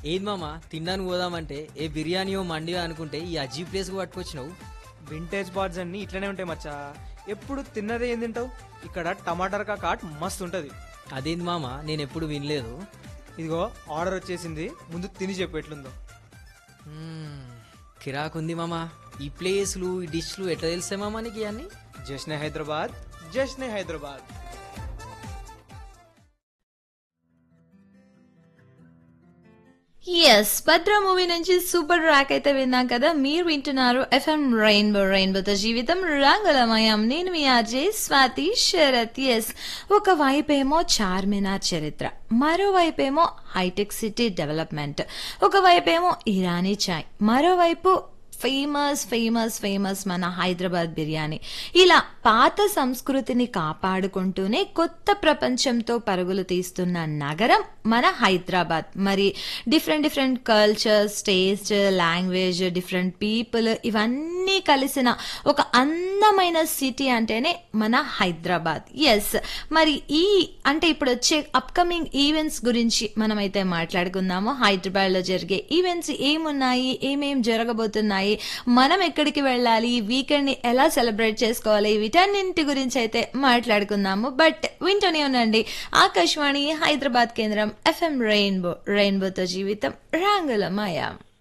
ఏది మామ తిన్నాను పోదామంటే ఏ బిర్యానీయో మండియో అనుకుంటే ఈ అజీ ప్లేస్కి పట్టుకొచ్చినావు వింటేజ్ బార్డ్స్ అన్ని ఇట్లనే ఉంటాయి మచ్చా ఎప్పుడు తిన్నదే ఏం తింటావు ఇక్కడ టమాటర్ కాట్ మస్తు ఉంటుంది అదేంది మామ నేను ఎప్పుడు వినలేదు ఇదిగో ఆర్డర్ వచ్చేసింది ముందు తిని చెప్పు ఎట్లుందో మ్మ్, కిరాకుంది మామ ఈ ప్లేస్లు ఈ డిష్లు ఎట్లా తెలిసే మామ నీకు ఇవన్నీ జశ్నే హైదరాబాద్ జశ్నే హైదరాబాద్ ఎస్ భద్ర మూవీ నుంచి సూపర్ ట్రాక్ అయితే విన్నాం కదా మీరు వింటున్నారు ఎఫ్ఎం రెయిన్బో రెయిన్బోతో జీవితం రంగులమయం నేను మీ ఆర్జే స్వాతి శరత్ ఎస్ ఒక వైపేమో చార్మినార్ చరిత్ర మరోవైపేమో హైటెక్ సిటీ డెవలప్మెంట్ ఒకవైపేమో ఇరానీ చాయ్ మరోవైపు ఫేమస్ ఫేమస్ ఫేమస్ మన హైదరాబాద్ బిర్యానీ ఇలా పాత సంస్కృతిని కాపాడుకుంటూనే కొత్త ప్రపంచంతో పరుగులు తీస్తున్న నగరం మన హైదరాబాద్ మరి different different cultures taste language different people ఇవన్నీ కలిసిన ఒక అందమైన సిటీ అంటేనే మన హైదరాబాద్ ఎస్ మరి ఈ అంటే ఇప్పుడు వచ్చే అప్కమింగ్ ఈవెంట్స్ గురించి మనమైతే మాట్లాడుకుందాము హైదరాబాద్ లో జరిగే ఈవెంట్స్ ఏమున్నాయి ఏమేం జరగబోతున్నాయి మనం ఎక్కడికి వెళ్ళాలి వీకెండ్ ని ఎలా సెలబ్రేట్ చేసుకోవాలి వీటన్నింటి గురించి అయితే మాట్లాడుకుందాము బట్ వింటూనే ఉండండి ఆకాశవాణి హైదరాబాద్ కేంద్రం ఎఫ్ఎం రెయిన్బో రెయిన్బోతో జీవితం రంగుల మాయా